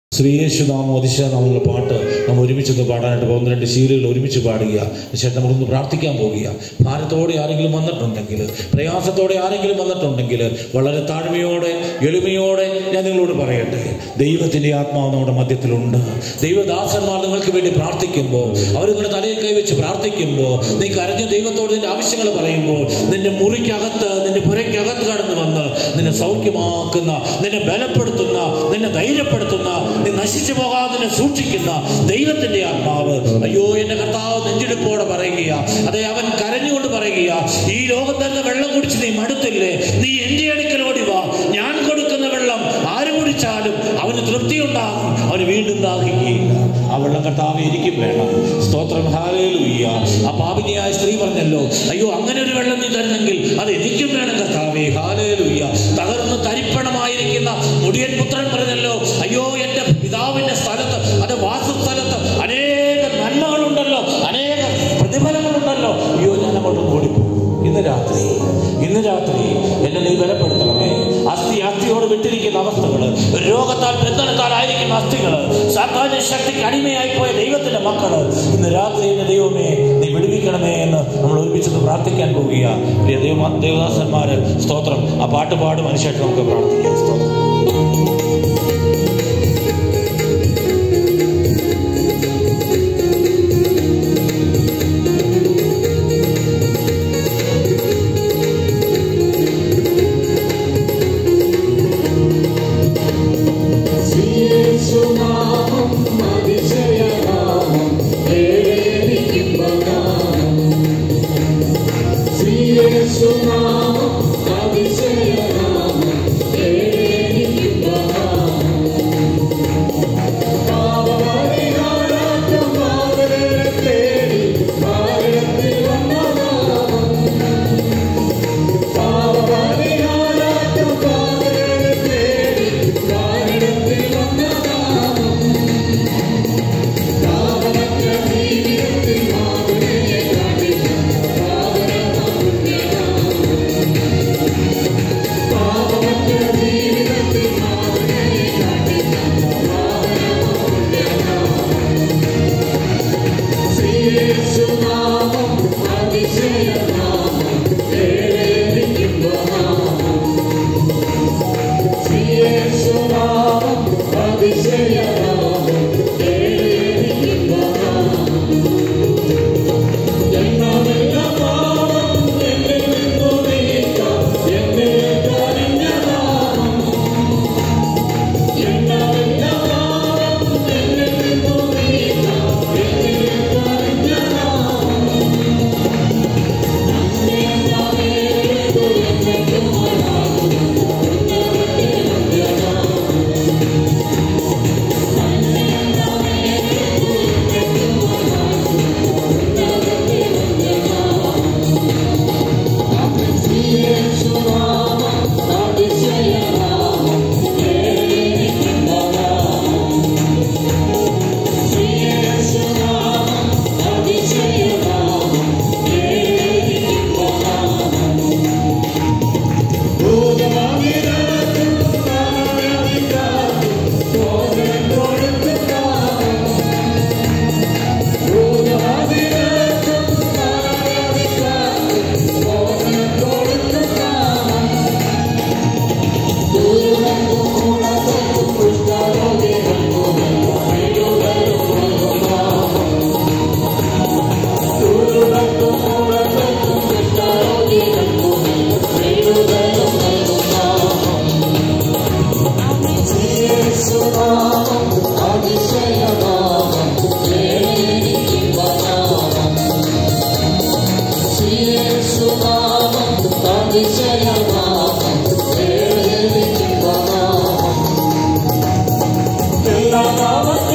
ശ്രീയേശുനാമം അതിശയനാമുള്ള പാട്ട് നമ്മൾ ഒരുമിച്ചൊന്ന് പാടാനായിട്ട് പോകുന്ന രണ്ട് ശീലുകൾ ഒരുമിച്ച് പാടുക ശേഷം നമ്മളൊന്ന് പ്രാർത്ഥിക്കാൻ പോവുക ഭാരത്തോടെ ആരെങ്കിലും വന്നിട്ടുണ്ടെങ്കിൽ പ്രയാസത്തോടെ ആരെങ്കിലും വന്നിട്ടുണ്ടെങ്കിൽ വളരെ താഴ്മയോടെ എളിമയോടെ ഞാൻ നിങ്ങളോട് പറയട്ടെ ദൈവത്തിൻ്റെ ആത്മാവ് നമ്മുടെ മധ്യത്തിലുണ്ട് ദൈവദാസന്മാർ നിങ്ങൾക്ക് വേണ്ടി പ്രാർത്ഥിക്കുമ്പോൾ അവർ നിങ്ങളുടെ തലയിൽ കൈവച്ച് പ്രാർത്ഥിക്കുമ്പോൾ നീ കരഞ്ഞ ദൈവത്തോട് നിന്റെ ആവശ്യങ്ങൾ പറയുമ്പോൾ നിന്റെ മുറിക്കകത്ത് നിന്റെ പുരയ്ക്കകത്ത് കടന്നു വന്ന് നിന്നെ സൗഖ്യമാക്കുന്ന നിന്നെ ബലപ്പെടുത്തുന്ന നിന്നെ ധൈര്യപ്പെടുത്തുന്ന നീ നശിച്ചു പോകാതെ നിന്നെ സൂക്ഷിക്കുന്ന ദൈവത്തിന്റെ ആത്മാവ് അയ്യോ എന്റെ കർത്താവ് നെഞ്ചെടുപ്പോടെ പറയുക അതെ അവൻ കരഞ്ഞുകൊണ്ട് പറയുക ഈ ലോകത്തെ വെള്ളം കുടിച്ച് നീ മടുത്തില്ലേ നീ എന്റെ അടുക്കലോടി വാ ഞാൻ കൊടുക്കുന്ന വെള്ളം ആര് കുടിച്ചാലും അവന് തൃപ്തി ഉണ്ടാകും അവന് വീണ്ടും ദാഹിക്കുകയില്ല ആ വെള്ളം കർത്താവ് എനിക്കും വേണം സ്തോത്രം ഹാലേലൂയ്യ ആ പാപിനിയായ സ്ത്രീ പറഞ്ഞല്ലോ അയ്യോ അങ്ങനെ ഒരു വെള്ളം നീ തരുന്നെങ്കിൽ അത് എനിക്കും വേണം കർത്താവേ ഹാലേലൂയ്യ തകർന്ന് തരിപ്പണമായിരിക്കുന്ന മുടിയൻ പുത്രൻ പറഞ്ഞല്ലോ അയ്യോ എന്റെ പിതാവിന്റെ സ്ഥലത്ത് അത് വാസസ്ഥലത്ത് അനേക നന്മകളുണ്ടല്ലോ അനേക പ്രതിഫലങ്ങളുണ്ടല്ലോ അയ്യോ ഞാൻ അങ്ങോട്ട് ഓടിപ്പോകും ഇന്ന് രാത്രി ഇന്ന് രാത്രി എന്നെ നീ ബലപ്പെടുത്തണമേ അസ്ഥി അസ്ഥിയോട് വിട്ടിരിക്കുന്ന അവസ്ഥകള് രോഗത്താൽ ബന്ധനത്താലായിരിക്കുന്ന അസ്ഥികള് സാധാരണ ശക്തിക്ക് അടിമയായി പോയ ദൈവത്തിന്റെ മക്കള് ഇന്ന് രാത്രി എന്നെ ദൈവമേ നീ വിടുവിക്കണമേ എന്ന് നമ്മൾ ഒരുമിച്ചൊന്ന് പ്രാർത്ഥിക്കാൻ പോവുക പ്രിയ ദൈവ ദേവദാസന്മാര് സ്തോത്രം ആ പാട്ട് പാടും മനുഷ്യട്ട് നമുക്ക് പ്രാർത്ഥിക്കാം സ്തോത്രം ശ്രീയേശുനാമം അതിശയനാമം ഏകീകരിക്കുമ്പനാമം ശ്രീയേശുനാമം അതിശയനാമം ഏകീകരിക്കുമ്പനാമം പാപപരിഹാരാർത്ഥം പാവനരെ തേടി ഭാരതത്തിൽ വന്ന നാമം പാപപരിഹാരാർത്ഥം പാവനരെ തേടി ഭാരതത്തിൽ വന്ന നാമം പാവനറ്റ ജീവിതത്തിൽ മാതൃകയെ കാണിക്കുന്ന പാവനറ്റ ജീവിതത്തിൽ മാതൃകയെ ശ്രീയേശുനാമം അതിശയനാമം ഏകീകരിക്കുമ്പനാമം ശ്രീയേശുനാമം അതിശയനാമം ഏകീകരിക്കുമ്പനാമം എണ്ണമില്ല പാപം എന്നിൽ നിന്നു നീക്കാം എന്നിൽ കനിഞ്ഞ നാമം എണ്ണമില്ല പാപം എന്നിൽ നിന്നു നീക്കാം എന്നിൽ കനിഞ്ഞ നാമം നമ്മെ നാമേറ്റു എന്നെന്നും മണാകുന്നു ഉന്നതത്തെ വന്ദനാമം എല്ലാ നാമ